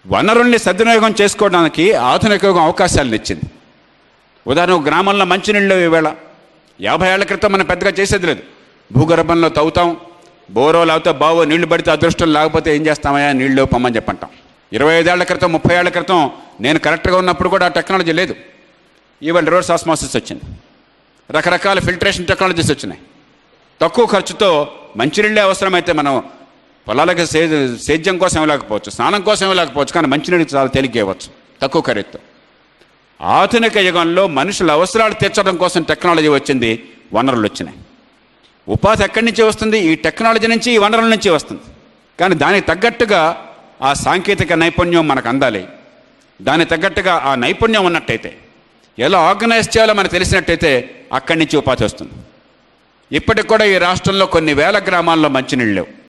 వనరుల్ని సద్వినియోగం చేసుకోవడానికి ఆధునిక యుగం అవకాశాలను ఇచ్చింది ఉదాహరణ గ్రామంలో మంచినీళ్ళు ఈవేళ యాభై ఏళ్ల క్రితం మనం పెద్దగా చేసేది లేదు భూగర్భంలో తవ్వుతాం బోరో లేకపోతే బావో నీళ్లు పడితే అదృష్టం లేకపోతే ఏం చేస్తామయ్యా నీళ్లు పొమ్మని చెప్పంటాం ఇరవై ఐదేళ్ల క్రితం ముప్పై ఏళ్ల క్రితం నేను కరెక్ట్గా ఉన్నప్పుడు కూడా ఆ టెక్నాలజీ లేదు ఈవెన్ రివర్స్ ఆస్మాసిస్ వచ్చింది రకరకాల ఫిల్టరేషన్ టెక్నాలజీస్ వచ్చినాయి తక్కువ ఖర్చుతో మంచినీళ్ళే అవసరమైతే మనం పొలాలకు సే సేద్యం కోసం ఇవ్వలేకపోవచ్చు స్నానం కోసం ఇవ్వలేకపోవచ్చు కానీ మంచినీళ్ళు చాలా తేలిక ఇవ్వచ్చు తక్కువ ఖరీదుతో ఆధునిక యుగంలో మనుషుల అవసరాలు తీర్చడం కోసం టెక్నాలజీ వచ్చింది వనరులు వచ్చినాయి ఉపాధి ఎక్కడి నుంచి వస్తుంది ఈ టెక్నాలజీ నుంచి ఈ వనరుల నుంచి వస్తుంది కానీ దానికి తగ్గట్టుగా ఆ సాంకేతిక నైపుణ్యం మనకు అందాలి దానికి తగ్గట్టుగా ఆ నైపుణ్యం ఉన్నట్టయితే ఎలా ఆర్గనైజ్ చేయాలో మనకు తెలిసినట్టయితే అక్కడి నుంచి ఉపాధి వస్తుంది ఇప్పటికి కూడా ఈ రాష్ట్రంలో కొన్ని వేల గ్రామాల్లో మంచినీళ్ళు లేవు